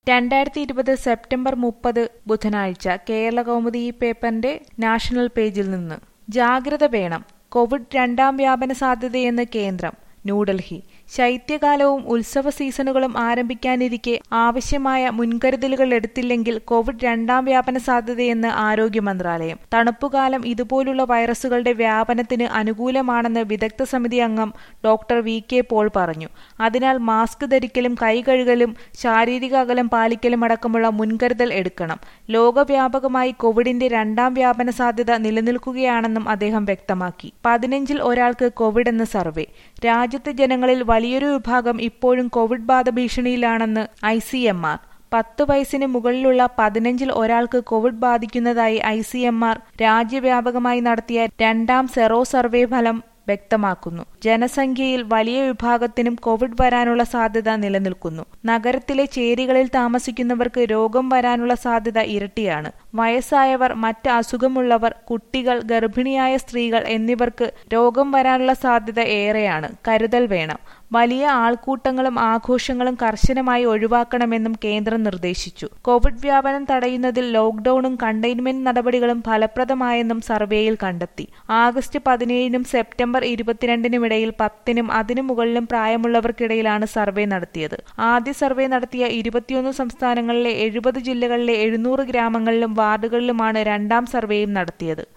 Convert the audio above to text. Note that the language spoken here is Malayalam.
രണ്ടായിരത്തി ഇരുപത് സെപ്റ്റംബർ മുപ്പത് ബുധനാഴ്ച കേരളകൗമുദി ഈ പേപ്പറിന്റെ നാഷണൽ പേജിൽ നിന്ന് ജാഗ്രത വേണം കോവിഡ് രണ്ടാം വ്യാപന സാധ്യതയെന്ന് കേന്ദ്രം ന്യൂഡൽഹി ശൈത്യകാലവും ഉത്സവ സീസണുകളും ആരംഭിക്കാനിരിക്കെ ആവശ്യമായ മുൻകരുതലുകൾ എടുത്തില്ലെങ്കിൽ കോവിഡ് രണ്ടാം വ്യാപന സാധ്യതയെന്ന് ആരോഗ്യ മന്ത്രാലയം തണുപ്പുകാലം ഇതുപോലുള്ള വൈറസുകളുടെ വ്യാപനത്തിന് അനുകൂലമാണെന്ന് വിദഗ്ധ സമിതി അംഗം ഡോക്ടർ വി കെ പോൾ പറഞ്ഞു അതിനാൽ മാസ്ക് ധരിക്കലും കൈ കഴുകലും ശാരീരിക അകലം പാലിക്കലും അടക്കമുള്ള മുൻകരുതൽ എടുക്കണം ലോകവ്യാപകമായി കോവിഡിന്റെ രണ്ടാം വ്യാപന സാധ്യത നിലനിൽക്കുകയാണെന്നും അദ്ദേഹം വ്യക്തമാക്കി പതിനഞ്ചിൽ ഒരാൾക്ക് കോവിഡ് എന്ന് സർവേ രാജ്യത്തെ ജനങ്ങളിൽ വലിയൊരു വിഭാഗം ഇപ്പോഴും കോവിഡ് ബാധ ഭീഷണിയിലാണെന്ന് ഐ സി എം ആർ പത്ത് വയസ്സിന് മുകളിലുള്ള പതിനഞ്ചിൽ ഒരാൾക്ക് കോവിഡ് ബാധിക്കുന്നതായി ഐ സി എം ആർ രാജ്യവ്യാപകമായി നടത്തിയ രണ്ടാം സെറോ സർവേ ഫലം വ്യക്തമാക്കുന്നു ജനസംഖ്യയിൽ വലിയ വിഭാഗത്തിനും കോവിഡ് വരാനുള്ള സാധ്യത നിലനിൽക്കുന്നു നഗരത്തിലെ ചേരികളിൽ താമസിക്കുന്നവർക്ക് രോഗം വരാനുള്ള സാധ്യത ഇരട്ടിയാണ് വയസ്സായവർ മറ്റ് അസുഖമുള്ളവർ കുട്ടികൾ ഗർഭിണിയായ സ്ത്രീകൾ എന്നിവർക്ക് രോഗം വരാനുള്ള സാധ്യത ഏറെയാണ് കരുതൽ വേണം വലിയ ആൾക്കൂട്ടങ്ങളും ആഘോഷങ്ങളും കർശനമായി ഒഴിവാക്കണമെന്നും കേന്ദ്രം നിർദ്ദേശിച്ചു കോവിഡ് വ്യാപനം തടയുന്നതിൽ ലോക്ഡൌണും കണ്ടെയ്ൻമെന്റ് നടപടികളും ഫലപ്രദമായെന്നും സർവേയിൽ കണ്ടെത്തി ആഗസ്റ്റ് പതിനേഴിനും സെപ്റ്റംബർ ഇരുപത്തിരണ്ടിനും ഇടയിൽ പത്തിനും അതിനു മുകളിലും പ്രായമുള്ളവർക്കിടയിലാണ് സർവേ നടത്തിയത് ആദ്യ സർവേ നടത്തിയ ഇരുപത്തിയൊന്ന് സംസ്ഥാനങ്ങളിലെ എഴുപത് ജില്ലകളിലെ എഴുന്നൂറ് ഗ്രാമങ്ങളിലും വാർഡുകളിലുമാണ് രണ്ടാം സർവേയും നടത്തിയത്